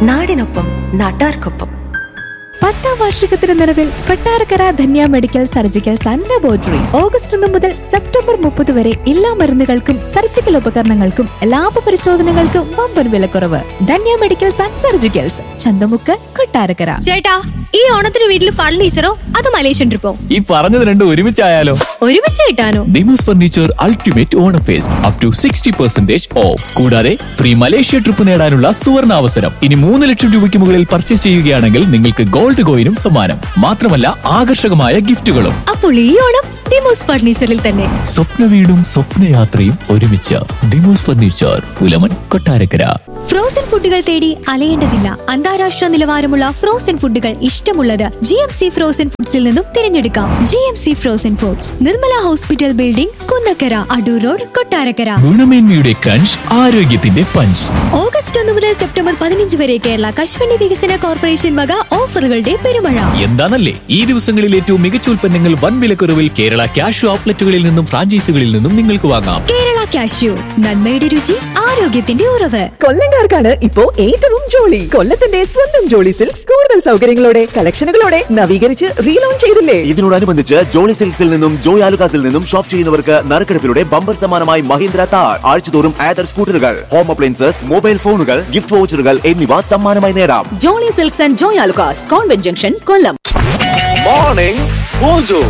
നാടിനൊപ്പം നാട്ടാർക്കൊപ്പം പത്താം വാർഷികത്തിന് നിറവിൽ Kottarakkara Dhanya medical surgicals and laboratory August ഒന്ന് മുതൽ സെപ്റ്റംബർ മുപ്പത് വരെ എല്ലാ മരുന്നുകൾക്കും സർജിക്കൽ ഉപകരണങ്ങൾക്കും ലാഭ പരിശോധനകൾക്കും വമ്പൻ വിലക്കുറവ് Dhanya medicals and surgicals Chanthamukku Kottarakkara ചേട്ടാ ഈ ഓണത്തിന് വീട്ടിൽ ഫർണിച്ചറോ അത് മലേഷ്യൻ ട്രിപ്പോ ഈ പറഞ്ഞത് രണ്ടും ഒരുമിച്ചായാലോ ഒരുമിച്ച് കിട്ടാനോ Demos furniture ultimate Onam fest up to sixty percentage off കൂടാതെ ഫ്രീ മലേഷ്യ ട്രിപ്പ് നേടാനുള്ള സുവർണ അവസരം ഇനി മൂന്ന് ലക്ഷം രൂപയ്ക്ക് മുകളിൽ പർച്ചേസ് ചെയ്യുകയാണെങ്കിൽ നിങ്ങൾക്ക് ഗോൾഡ് കോയിനും സമ്മാനം മാത്രമല്ല ആകർഷകമായ ഗിഫ്റ്റുകളും അപ്പോൾ ഈ ഓണം ഡിമോസ് ഫർണിച്ചറിൽ തന്നെ സ്വപ്ന വീടും സ്വപ്നയാത്രയും ഒരുമിച്ച് ദിമോസ് ഫർണിച്ചർ പുലമൻ കൊട്ടാരക്കര ഫ്രോസൺ ഫുഡുകൾ തേടി അലയേണ്ടതില്ല അന്താരാഷ്ട്ര നിലവാരമുള്ള ഫ്രോസൺ ഫുഡുകൾ ഇഷ്ടമുള്ളത് ജി എം സി ഫ്രോസൺ ഫുഡ്സിൽ നിന്നും തിരഞ്ഞെടുക്കാം G M C frozen foods Nirmala hospital building Kunnakkara Adoor road Kottarakkara ഗുണമേന്മയുടെ ക്രഞ്ച് ആരോഗ്യത്തിന്റെ പഞ്ച് ഓഗസ്റ്റ് ഒന്ന് മുതൽ സെപ്റ്റംബർ പതിനഞ്ച് വരെ കേരള കശുവണ്ടി വികസന കോർപ്പറേഷൻ വക ഓഫറുകളുടെ പെരുമഴ എന്താണല്ലേ ഈ ദിവസങ്ങളിൽ ഏറ്റവും മികച്ച ഉൽപ്പന്നങ്ങൾ വൻ വിലക്കുറവിൽ കേരള ക്യാഷ് ഔട്ട്ലെറ്റുകളിൽ നിന്നും ഫ്രാഞ്ചൈസികളിൽ നിന്നും നിങ്ങൾക്ക് വാങ്ങാം കേരള കാഷ്യൂ നന്മയുടെ രുചി ആരോഗ്യത്തിന്റെ ഉറവ് കൊല്ലങ്കാർക്കാണ് ഇപ്പോ ഏറ്റവും ജോളി കൊല്ലത്തിന്റെ സ്വന്തം ജോളി സിൽക്സ് കൂടുതൽ സൗകര്യങ്ങളോടെ കളക്ഷനുകളോടെ നവീകരിച്ച് റീലോഞ്ച് ചെയ്തില്ലേ ഇതിനോടനുബന്ധിച്ച് ജോളി സിൽക്സിൽ നിന്നും ജോയ് ആലുകാസിൽ നിന്നും ഷോപ്പ് ചെയ്യുന്നവർക്ക് നറുക്കെടുപ്പിലൂടെ ബമ്പർ സമ്മാനമായി മഹീന്ദ്ര താർ ആഴ്ചതോറും ആദർ സ്കൂട്ടറുകൾ ഹോം അപ്ലയൻസസ് മൊബൈൽ ഫോണുകൾ ഗിഫ്റ്റ് വൗച്ചറുകൾ എന്നിവ സമ്മാനമായി നേടാം Jolly Silks and Joy Alukkas convent junction Kollam morning mojo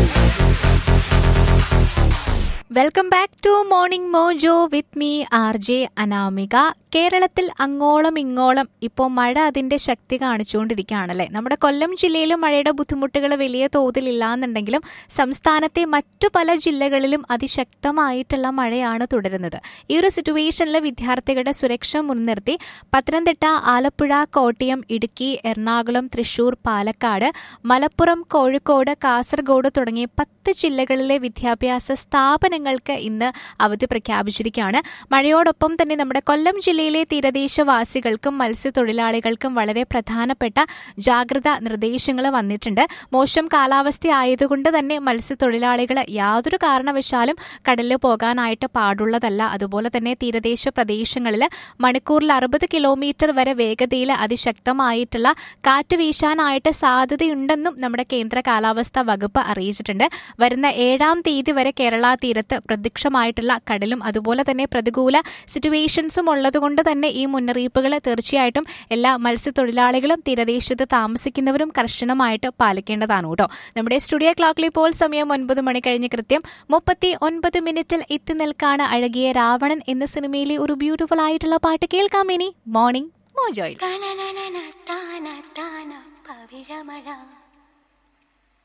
welcome back to morning mojo with me R J Anamika കേരളത്തിൽ അങ്ങോളം ഇങ്ങോളം ഇപ്പോൾ മഴ അതിന്റെ ശക്തി കാണിച്ചുകൊണ്ടിരിക്കുകയാണല്ലേ നമ്മുടെ കൊല്ലം ജില്ലയിലും മഴയുടെ ബുദ്ധിമുട്ടുകൾ വലിയ തോതിലില്ലാന്നുണ്ടെങ്കിലും സംസ്ഥാനത്തെ മറ്റു പല ജില്ലകളിലും അതിശക്തമായിട്ടുള്ള മഴയാണ് തുടരുന്നത് ഈ ഒരു സിറ്റുവേഷനിൽ വിദ്യാർത്ഥികളുടെ സുരക്ഷ മുൻനിർത്തി പത്തനംതിട്ട ആലപ്പുഴ കോട്ടയം ഇടുക്കി എറണാകുളം തൃശൂർ പാലക്കാട് മലപ്പുറം കോഴിക്കോട് കാസർഗോഡ് തുടങ്ങിയ പത്ത് ജില്ലകളിലെ വിദ്യാഭ്യാസ സ്ഥാപനങ്ങൾക്ക് ഇന്ന് അവധി പ്രഖ്യാപിച്ചിരിക്കുകയാണ് മഴയോടൊപ്പം തന്നെ നമ്മുടെ കൊല്ലം ജില്ലയിലെ തീരദേശവാസികൾക്കും മത്സ്യത്തൊഴിലാളികൾക്കും വളരെ പ്രധാനപ്പെട്ട ജാഗ്രതാ നിർദ്ദേശങ്ങൾ വന്നിട്ടുണ്ട് മോശം കാലാവസ്ഥ ആയതുകൊണ്ട് തന്നെ മത്സ്യത്തൊഴിലാളികൾ യാതൊരു കാരണവശാലും കടലിൽ പോകാനായിട്ട് പാടുള്ളതല്ല അതുപോലെ തന്നെ തീരദേശ പ്രദേശങ്ങളിൽ മണിക്കൂറിൽ അറുപത് കിലോമീറ്റർ വരെ വേഗതയിൽ അതിശക്തമായിട്ടുള്ള കാറ്റ് വീശാനായിട്ട് സാധ്യതയുണ്ടെന്നും നമ്മുടെ കേന്ദ്ര കാലാവസ്ഥാ വകുപ്പ് അറിയിച്ചിട്ടുണ്ട് വരുന്ന ഏഴാം തീയതി വരെ കേരള തീരത്ത് പ്രത്യക്ഷമായിട്ടുള്ള കടലും അതുപോലെ തന്നെ പ്രതികൂല സിറ്റുവേഷൻസും ഉള്ളതുകൊണ്ട് തന്നെ ഈ മുന്നറിയിപ്പുകൾ തീർച്ചയായിട്ടും എല്ലാ മത്സ്യത്തൊഴിലാളികളും തീരദേശത്ത് താമസിക്കുന്നവരും കർശനമായിട്ട് പാലിക്കേണ്ടതാണ് കേട്ടോ നമ്മുടെ സ്റ്റുഡിയോ ക്ലോക്കിൽ ഇപ്പോൾ സമയം ഒൻപത് മണി കഴിഞ്ഞ് കൃത്യം മുപ്പത്തി ഒൻപത് മിനിറ്റിൽ എത്തി നിൽക്കാണ് അഴകിയ രാവണൻ എന്ന സിനിമയിലെ ഒരു ബ്യൂട്ടിഫുൾ ആയിട്ടുള്ള പാട്ട് കേൾക്കാം ഇനി മോർണിംഗ് മോജോയിൽ താന പവിഴമഴ